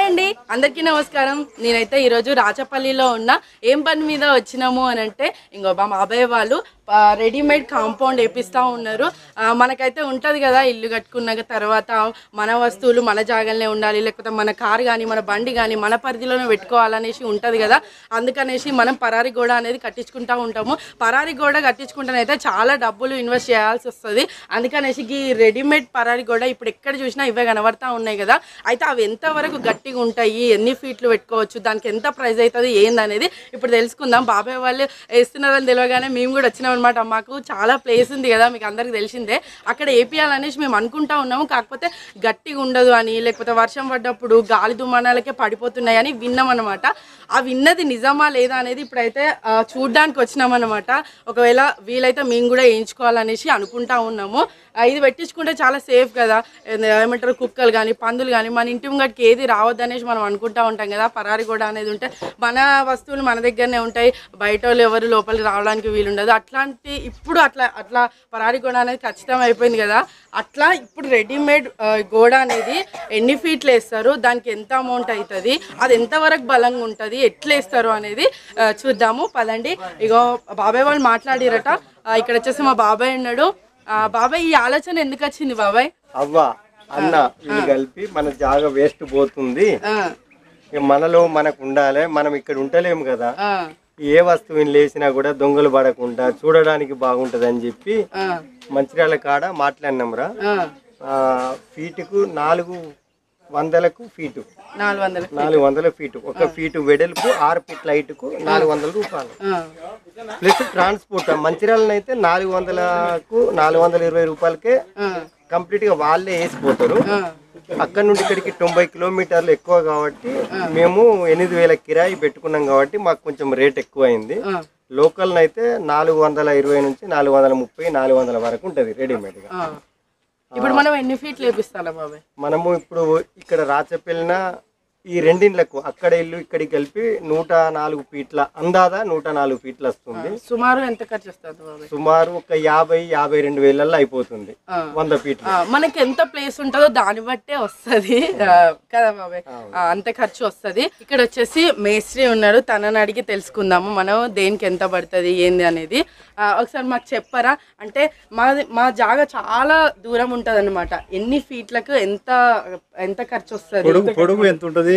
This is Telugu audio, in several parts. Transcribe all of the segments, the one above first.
అండి అందరికీ నమస్కారం నేనైతే ఈరోజు రాచపల్లిలో ఉన్న ఏం పని మీద వచ్చినాము అని అంటే ఇంకో మా బాబాయ్ వాళ్ళు ఆ, రెడీమేడ్ కాంపౌండ్ వేపిస్తూ ఉన్నారు ఆ, మనకైతే ఉంటుంది కదా ఇల్లు కట్టుకున్నాక తర్వాత మన వస్తువులు మన జాగాలనే ఉండాలి లేకపోతే మన కారు కానీ మన బండి కానీ మన పరిధిలోనే పెట్టుకోవాలనేసి ఉంటుంది కదా అందుకనేసి మనం పరారి గోడ అనేది కట్టించుకుంటూ ఉంటాము పరారి గోడ కట్టించుకుంటానైతే చాలా డబ్బులు ఇన్వెస్ట్ చేయాల్సి వస్తుంది అందుకనేసి ఈ రెడీమేడ్ పరారి గోడ ఇప్పుడు ఎక్కడ చూసినా ఇవే కనబడతా ఉన్నాయి కదా అయితే అవి ఎంతవరకు గట్టిగా ఉంటాయి ఎన్ని ఫీట్లు పెట్టుకోవచ్చు దానికి ఎంత ప్రైస్ అవుతుంది ఏందనేది ఇప్పుడు తెలుసుకుందాం బాబాయ్ వాళ్ళు వేస్తున్నారని తెలియగానే మేము కూడా వచ్చినాం అనమాట మాకు చాలా ప్లేస్ ఉంది కదా మీకు అందరికి తెలిసిందే అక్కడ వేపియాలనేసి మేము అనుకుంటా ఉన్నాము కాకపోతే గట్టిగా ఉండదు అని లేకపోతే వర్షం పడ్డప్పుడు గాలి దుమానాలకే పడిపోతున్నాయి అని విన్నాం అనమాట ఆ విన్నది నిజమా లేదా అనేది ఇప్పుడైతే ఆ, చూడ్డానికి వచ్చినాం అనమాట ఒకవేళ వీలైతే మేము కూడా వేయించుకోవాలనేసి అనుకుంటా ఉన్నాము ఆ, ఇది పెట్టించుకుంటే చాలా సేఫ్ కదా ఏంది- ఏమంటారు కుక్కలు కానీ పందులు కానీ మన ఇంటి ముంగటికి ఏది రావద్దనేసి మనం అనుకుంటా ఉంటాం కదా పరారి కూడా అనేది ఉంటే మన వస్తువులు మన దగ్గరనే ఉంటాయి బయట వాళ్ళు ఎవరు లోపలికి రావడానికి వీలుండదు అట్లాంటి ఇప్పుడు అట్లా అట్లా పరారి గోడ అనేది ఖచ్చితం అయిపోయింది కదా అట్లా ఇప్పుడు రెడీమేడ్ ఆ, గోడ అనేది ఎన్ని ఫీట్లు వేస్తారు దానికి ఎంత అమౌంట్ అవుతుంది అది ఎంతవరకు బలంగా ఉంటుంది ఎట్లా వేస్తారు అనేది ఆ, చూద్దాము పదండి ఇగో బాబాయ్ వాళ్ళు మాట్లాడిరట ఆ, ఇక్కడ వచ్చేసి మా బాబాయ్ ఉన్నాడు ఆ, బాబాయ్ ఈ ఆలోచన ఎందుకు వచ్చింది బాబాయ్ అవ్వ అన్న వీళ్ళు కలిపి మన జాగ వేస్ట్ పోతుంది ఆ, ఇక మనలో మనకు ఉండాలి మనం ఇక్కడ ఉంటలేము కదా ఆ, ఏ వస్తువుని లేసినా కూడా దొంగలు పడకుండా చూడడానికి బాగుంటది అని చెప్పి ఆ, మంచిర్యాల కాడ మాట్లాడినాంరా ఆ. ఆ, ఫీటుకు నాలుగు వందలకు ఫీటు నాలుగు వందలు నాలుగు వందల ఫీటు ఒక ఫీటు వెడల్పు ఆరు ఫీట్ల హైటుకు నాలుగు వందల రూపాయలు ఆ, ప్లస్ ట్రాన్స్పోర్ట్ మంచిర్యాలలో అయితే నాలుగు వందలకు నాలుగు వందల ఇరవై రూపాయలకే ఆ, కంప్లీట్ గా వాళ్ళే వేసిపోతారు ఆ. అక్కడ నుండి ఇక్కడికి తొంభై కిలోమీటర్లు ఎక్కువ కాబట్టి మేము ఎనిమిది వేల కిరాయి పెట్టుకున్నాం కాబట్టి మాకు కొంచెం రేట్ ఎక్కువ అయింది ఆ. లోకల్ అయితే నాలుగు వందల ఇరవై నుంచి నాలుగు వందల ముప్పై నాలుగు వందల వరకు ఉంటుంది రెడీమేడ్ గా ఆ. ఇప్పుడు మనం ఎన్ని ఫీట్లు వేపిస్తాలా బాబాయ్ మనము ఇప్పుడు ఇక్కడ రాచపెల్లిన ఈ రెండిండ్లకు అక్కడ ఇల్లు ఇక్కడికి కలిపి నూట నాలుగు ఫీట్ల అందాదా నూట నాలుగు ఫీట్లు వస్తుంది సుమారు ఎంత ఖర్చు వస్తుంది బాబాయ్ సుమారు ఒక యాభై యాభై రెండు వేలల్లో అయిపోతుంది ఆ. వంద ఫీట్లు ఆ, మనకి ఎంత ప్లేస్ ఉంటుందో దాన్ని బట్టే వస్తుంది కదా బాబాయ్ ఆ, అంత ఖర్చు వస్తుంది ఇక్కడ వచ్చేసి మేస్త్రి ఉన్నాడు తనని అడిగి తెలుసుకుందాము మనం దేనికి ఎంత పడుతుంది ఏంది అనేది ఆ, ఒకసారి మాకు చెప్పరా అంటే మాది మా జాగా చాలా దూరం ఉంటుంది అనమాట ఎన్ని ఫీట్లకు ఎంత ఎంత ఖర్చు వస్తుంది పొడుగు పొడుగు ఎంత ఉంటది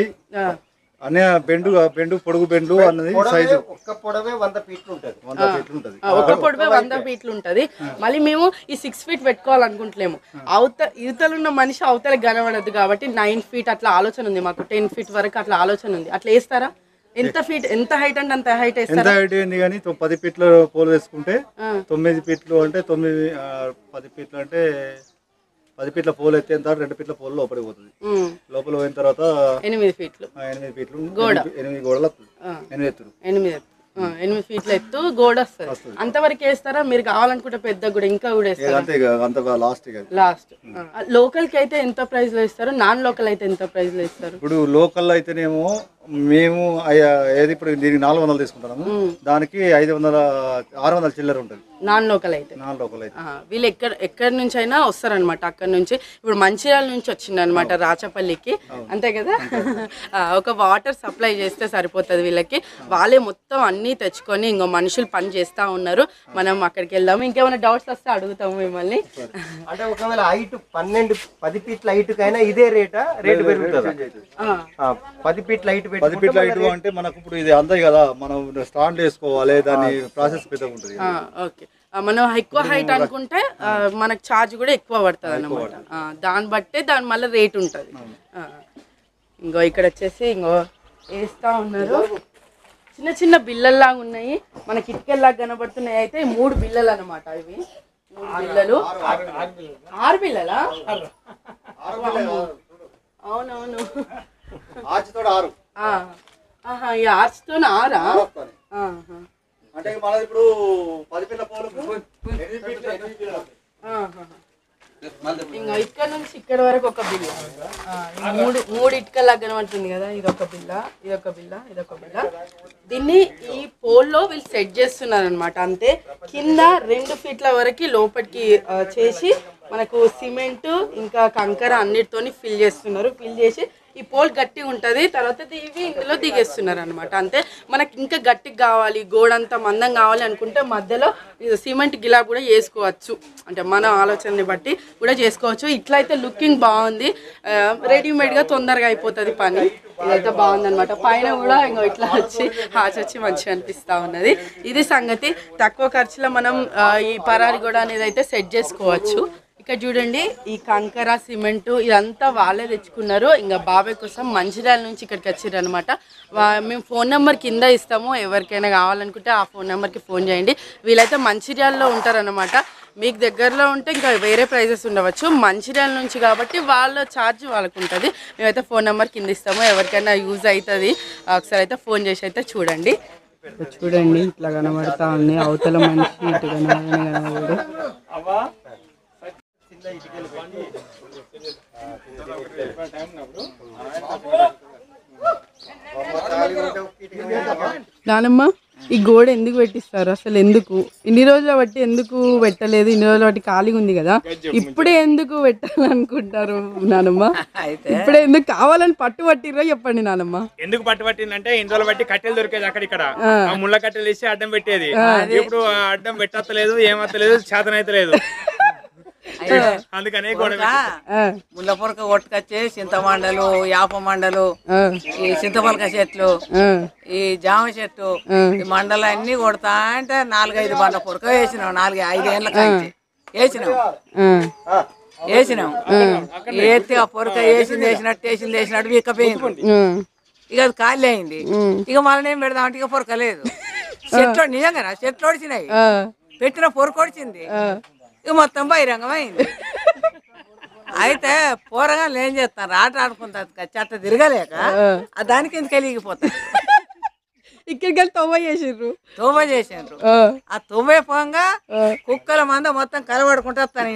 అనే బెండు బెండు పొడుగు బెండు అన్నది సైజు ఒక్క పొడవే వంద ఫీట్లు ఉంటుంది వంద ఫీట్లు ఉంటది ఒక పొడిపై వంద ఫీట్లు ఉంటది మళ్ళీ మేము ఈ సిక్స్ ఫీట్ పెట్టుకోవాలనుకుంటలేము అవత యువతలు ఉన్న మనిషి అవతల కనబడద్దు కాబట్టి నైన్ ఫీట్ అట్లా ఆలోచన ఉంది మాకు టెన్ ఫీట్ వరకు అట్లా ఆలోచన ఉంది అట్లా వేస్తారా ఎంత ఫీట్ ఎంత హైట్ అంటే అంత హైట్ ఎంత వేస్తారా హైట్ అయింది కానీ తొ- పది ఫీట్ల పోలు వేసుకుంటే తొమ్మిది ఫీట్లు అంటే తొమ్మిది ఆ, పది ఫీట్లు అంటే పది ఫీట్ల పోలు ఎత్తే ఎంత రెండు ఫీట్ల పోలు లోపలికి పోతుంది ఉమ్, లోపల పోయిన తర్వాత ఎనిమిది ఫీట్లు ఆ, ఎనిమిది ఫీట్లు ఎనిమిది- ఎనిమిది గోడలు వస్తుంది ఆ. ఎనిమిది ఎత్తులు ఎనిమిది ఎత్తు. ఆ, ఎనిమిది ఫీట్ల ఎత్తు గోడ వస్తుంది అంతవరకు వేస్తారా మీరు కావాలనుకుంటే పెద్ద కూడా ఇంకా కూడా ఇక వేస్తారా అంతే ఇక అంత లాస్ట్ ఇక లాస్ట్ లోకల్ కి అయితే ఎంత ప్రైస్ లో ఇస్తారు నాన్ లోకల్ అయితే ఎంత ప్రైస్ లో ఇస్తారు ఇప్పుడు లోకల్ అయితేనేమో మేము అయ్యా, ఏది ఇప్పుడు దీనికి నాలుగు వందలు తీసుకుంటున్నాము దానికి ఐదు వందల ఆరు వందల చిల్లర ఉంటుంది నాన్ లోకల్ అయితే నాన్ లోకల్ అయితే ఆహా, వీళ్ళు ఎక్కడ ఎక్కడి నుంచి అయినా వస్తారనమాట అక్కడ నుంచి ఇప్పుడు మంచిర్యాల నుంచి వచ్చింది అనమాట రాచపల్లికి అంతే కదా ఆ, ఒక వాటర్ సప్లై చేస్తే సరిపోతుంది వీళ్ళకి వాళ్ళే మొత్తం అన్నీ తెచ్చుకొని ఇంకో మనుషులు పని చేస్తూ ఉన్నారు మనం అక్కడికి వెళ్దాము ఇంకేమైనా డౌట్స్ వస్తే అడుగుతాము మిమ్మల్ని అంటే ఒకవేళ హైట్ పన్నెండు పది ఫీట్ల హైట్ కైనా ఇదే రేటా రేటు పెరుగుతుందా ఆ, ఆ, పది ఫీట్ల హైట్ పది పెట్టుకుంటే ఫీట్ల హైట్ అంటే మనకు ఇప్పుడు ఇది అందాయి కదా మనం స్టాండ్ వేసుకోవాలి దాని ప్రాసెస్ పెద్దగా ఉంటుంది ఆ, ఓకే ఆ, మనం ఎక్కువ హైట్ అనుకుంటే ఆ, మనకు ఛార్జ్ కూడా ఎక్కువ పడుతుంది అనమాట దాన్ని బట్టే దాని మళ్ళీ రేట్ ఉంటుంది ఇంకో ఇక్కడ వచ్చేసి ఇంకో వేస్తా ఉన్నారు చిన్న చిన్న బిల్లల్లాగా ఉన్నాయి మన కిటికల్లాగా కనబడుతున్నాయి అయితే ఈ మూడు బిల్లలు అనమాట ఇవి మూడు బిల్లలు ఆరు బిల్లలా అవునవును ఆచితోడ ఆరు ఆ, ఆహా ఈ ఆర్చ్తో ఆరా ఆహా. అంటే మనది ఇప్పుడు పది ఫీట్ల పోలకు ఎనిమిది ఫీట్ల ఎనిమిది ఫీట్ల ఆహా. ఇంకా ఇక్కడ నుంచి ఇక్కడ వరకు ఒక బిల్ల ఆ, ఈ మూడు మూడు ఇటుకలా కనబడుతుంది కదా ఇది ఒక బిల్ల ఇది ఒక బిల్ల ఇది ఒక బిల్ల దీన్ని ఈ పోల్లో వీళ్ళు సెట్ చేస్తున్నారు అనమాట అంతే కింద రెండు ఫీట్ల వరకు లోపలికి ఆ, చేసి మనకు సిమెంట్ ఇంకా కంకర అన్నిటితోని ఫిల్ చేస్తున్నారు ఫిల్ చేసి ఈ పోల్ గట్టిగా ఉంటుంది తర్వాత ఇవి ఇందులో దిగేస్తున్నారు అనమాట అంతే మనకి ఇంకా గట్టిగా కావాలి గోడ అంతా మందం కావాలి అనుకుంటే మధ్యలో ఇది సిమెంట్ గిలాబ్ కూడా చేసుకోవచ్చు అంటే మన ఆలోచనని బట్టి కూడా చేసుకోవచ్చు ఇట్లా అయితే లుకింగ్ బాగుంది ఆ, రెడీమేడ్గా తొందరగా అయిపోతుంది పని ఇదైతే బాగుంది అనమాట పైన కూడా ఇంకా ఇట్లా వచ్చి హాచ్ వచ్చి మంచిగా అనిపిస్తూ ఉన్నది ఇది సంగతి తక్కువ ఖర్చులో మనం ఆ, ఈ పరారి గోడ అనేది అయితే సెట్ చేసుకోవచ్చు ఇక్కడ చూడండి ఈ కంకర సిమెంట్ ఇదంతా వాళ్ళే తెచ్చుకున్నారు ఇంకా బాబాయ్ కోసం మంచిర్యాల నుంచి ఇక్కడికి వచ్చారు అనమాట మేము ఫోన్ నెంబర్ కింద ఇస్తాము ఎవరికైనా కావాలనుకుంటే ఆ ఫోన్ నెంబర్కి ఫోన్ చేయండి వీళ్ళైతే మంచిర్యాలలో ఉంటారనమాట మీకు దగ్గరలో ఉంటే ఇంకా వేరే ప్రైజెస్ ఉండవచ్చు మంచిర్యాల నుంచి కాబట్టి వాళ్ళ ఛార్జ్ వాళ్ళకు ఉంటుంది మేమైతే ఫోన్ నెంబర్ కింద ఇస్తాము ఎవరికైనా యూజ్ అవుతుంది ఒకసారి అయితే ఫోన్ చేసి అయితే చూడండి చూడండి ఇట్లా కనబడతా ఉంది అవతల మనిషి ఇటు కనబడని కనబడు నానమ్మ ఈ గోడ ఎందుకు పెట్టిస్తారు అసలు ఎందుకు ఇన్ని రోజుల బట్టి ఎందుకు పెట్టలేదు ఇన్ని రోజుల బట్టి ఖాళీగా ఉంది కదా ఇప్పుడే ఎందుకు పెట్టాలనుకుంటారు నానమ్మ ఇప్పుడే ఎందుకు కావాలని పట్టు పట్టిర్రో చెప్పండి నానమ్మ ఎందుకు పట్టుబట్టిందంటే ఇందులో బట్టి కట్టెలు దొరికేది అక్కడ ఇక్కడ ఆ ముళ్ళ కట్టెలు వేసి అడ్డం పెట్టేది ఇప్పుడు ఆ అడ్డం పెట్టలేదు ఏమత్తలేదు చేతన అయితే లేదు అందుకనే గోడ పెట్టి- ఆ, ముళ్ళ పొరక కొట్టుకొచ్చి చింతమండలు యాప మండలు ఆ, ఈ చింతపలక చెట్లు ఆ, ఈ జామ చెట్టు ఈ మండలు అన్ని కొడతా అంటే నాలుగైదు బండ్ల పొరక వేసినాం నాలుగు ఐదేళ్ళ కంచి వేసినాం ఆ, వేసినాం ఎత్తి ఆ పొరక వేసింది వేసినట్టు వేసింది వేసినట్టు ఇక్కపోయింది ఆ. ఇక అది ఖాళీ అయింది ఇక మళ్ళీ ఏం పెడదామంటే ఇక పొరక లేదు చెట్లు నిజంగా చెట్లు ఒడిచినాయి ఆ, పెట్టిన పొరక ఒడిచింది ఇక మొత్తం బహిరంగం అయింది అయితే పోరగాళ్ళు ఏం చేస్తారు ఆట ఆడుకుంటారు చెత్త తిరగలేక ఆ దానికి ఎందుకు వెలిగిపోతారు ఇక్కడికి వెళ్ళి తవ్వ చేసిర్రు తోబ చేసిండ్రు ఆ, ఆ తొవ్వే పోగా కుక్కల మంద మొత్తం కలబడుకుంటా వస్తాను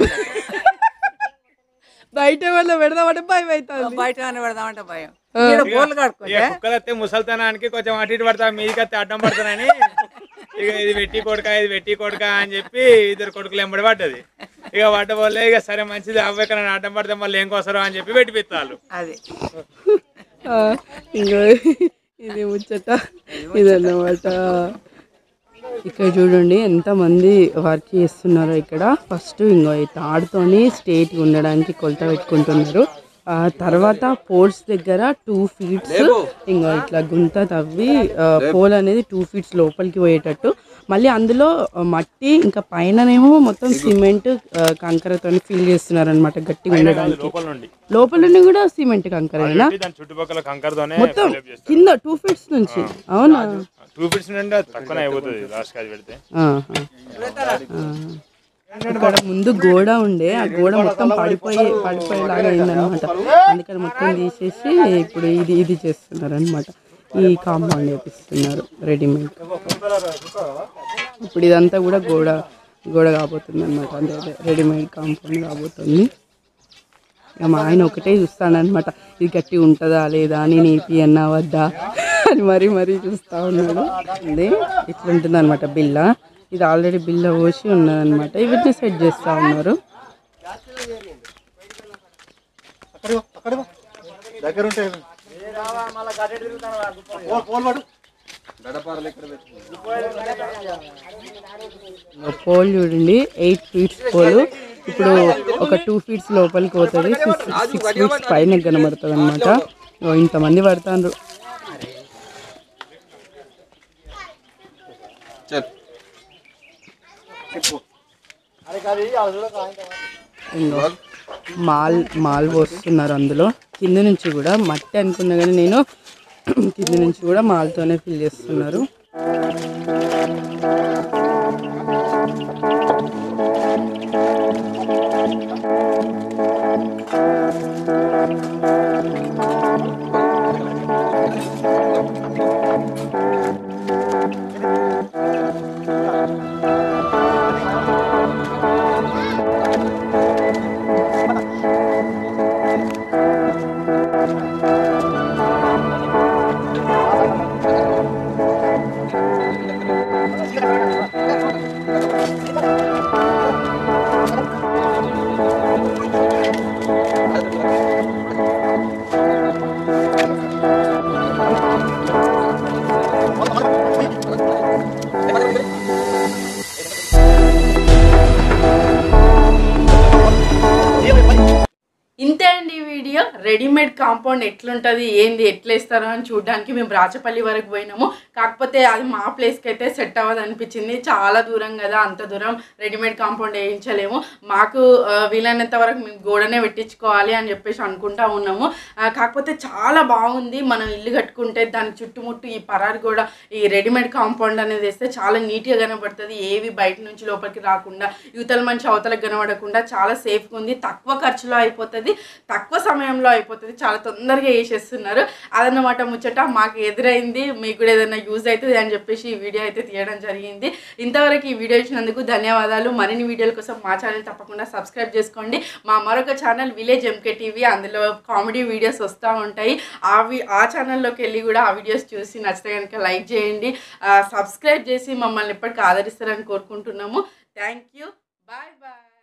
బయట వల్ల పెడదామంటే భయం అవుతుంది బయట ఏమైనా పెడదామంటే భయం ఈడ బోర్లు ఇక కట్టుకుంటే కుక్కలు వస్తే ముసల్తనానికి కొంచెం అటు ఇటు పడతా మీదికి వస్తే అడ్డం పడతానని ఇక ఇది వెట్టి కొడుక ఇది వెట్టి కొడుక అని చెప్పి ఇద్దరు కొడుకులు ఎంబడి పడ్డది ఇక పడ్డ వల్లే ఇక సరే మంచిది అవ్వక అడ్డం పడితే మళ్ళీ ఏం కోసరం అని చెప్పి పెట్టి పిత్తాలు అది ఆ, ఇంకో ఇది ముచ్చట ఇదన్నమాట ఇక్కడ చూడండి ఎంతమంది వర్క్ చేస్తున్నారో ఇక్కడ ఫస్ట్ ఇంకో ఈ తాడుతోని స్టేట్ ఉండడానికి కొలత పెట్టుకుంటున్నారు ఆ తర్వాత పోల్స్ దగ్గర టూ ఫీట్స్ ఇంకా ఇట్లా గుంత తవ్వి పోల్ అనేది టూ ఫీట్స్ లోపలికి పోయేటట్టు మళ్ళీ అందులో ఆ, మట్టి ఇంకా పైననేమో మొత్తం సిమెంట్ కంకరతో ఫిల్ చేస్తున్నారు అనమాట గట్టిగా ఉండడానికి లోపల నుండి లోపల నుండి కూడా సిమెంట్ కంకరేనా దాని చుట్టుపక్కల కంకరతోనే మొత్తం కింద టూ ఫీట్స్ నుంచి అవునా టూ ఫీట్స్ నుండి అది తక్కువనే అయిపోతుంది లాస్ట్ అది పెడితే ఆహా. ఆ. ఇక్కడ ముందు గోడ ఉండే ఆ గోడ మొత్తం పడిపోయి పడిపోయేలాగా అయిందనమాట అందుకని మొత్తం తీసేసి ఇప్పుడు ఇది ఇది చేస్తున్నారు అనమాట ఈ కాంపౌండ్ వేపిస్తున్నారు రెడీమేడ్ ఇప్పుడు ఇదంతా కూడా గోడ గోడ కాబోతుంది అనమాట అంటే అదే రెడీమేడ్ కాంపౌండ్ కాబోతుంది ఇక మా ఆయన ఒకటే చూస్తాడనమాట ఇది గట్టి ఉంటుందా లేదా నేను ఏపీ అన్నా వద్దా అని మరీ మరీ చూస్తూ ఉన్నాడు ఇది ఇట్లుంటుంది అనమాట బిల్ల ఇది ఆల్రెడీ బిల్ల పోసి ఉన్నదన్నమాట వీటిని సెట్ చేస్తూ ఉన్నారు దగ్గర ఉంటే పోల్ చూడండి ఎయిట్ ఫీట్స్ పోల్ ఇప్పుడు ఒక టూ ఫీట్స్ లోపలికి పోతుంది సిక్స్ సిక్స్ ఫీట్స్ పైన కనబడుతుంది అనమాట ఇంతమంది పడతారు ఇంగో మాల్ మాల్ పోస్తున్నారు అందులో కింద నుంచి కూడా మట్టి అనుకున్నా కానీ నేను కింద నుంచి కూడా మాల్తోనే ఫిల్ చేస్తున్నారు కాంపౌండ్ ఎట్లుంటుంది ఏంది ఎట్లా వేస్తారో అని చూడడానికి మేము రాచపల్లి వరకు పోయినాము కాకపోతే అది మా ప్లేస్కి అయితే సెట్ అవ్వదు అనిపించింది చాలా దూరం కదా అంత దూరం రెడీమేడ్ కాంపౌండ్ వేయించలేము మాకు ఆ, వీలైనంత వరకు మేము గోడనే పెట్టించుకోవాలి అని చెప్పేసి అనుకుంటా ఉన్నాము ఆ, కాకపోతే చాలా బాగుంది మనం ఇల్లు కట్టుకుంటే దాని చుట్టుముట్టు ఈ పరారు గోడ ఈ రెడీమేడ్ కాంపౌండ్ అనేది వేస్తే చాలా నీట్గా కనబడుతుంది ఏవి బయట నుంచి లోపలికి రాకుండా యువతల మనిషి అవతలకు కనబడకుండా చాలా సేఫ్గా ఉంది తక్కువ ఖర్చులో అయిపోతుంది తక్కువ సమయంలో అయిపోతుంది చాలా తొందరగా వేసేస్తున్నారు అదన్నమాట ముచ్చట మాకు ఎదురైంది మీకు కూడా ఏదైనా యూజ్ అవుతుంది అని చెప్పేసి ఈ వీడియో అయితే తీయడం జరిగింది ఇంతవరకు ఈ వీడియో ఇచ్చినందుకు ధన్యవాదాలు మరిన్ని వీడియోల కోసం మా ఛానల్ తప్పకుండా సబ్స్క్రైబ్ చేసుకోండి మా మరొక ఛానల్ విలేజ్ ఎంకే టీవీ అందులో కామెడీ వీడియోస్ వస్తూ ఉంటాయి ఆ వి ఆ ఛానల్లోకి వెళ్ళి కూడా ఆ వీడియోస్ చూసి నచ్చితే కనుక లైక్ చేయండి సబ్స్క్రైబ్ చేసి మమ్మల్ని ఎప్పటికీ ఆదరిస్తారని కోరుకుంటున్నాము థ్యాంక్ యూ బాయ్ బాయ్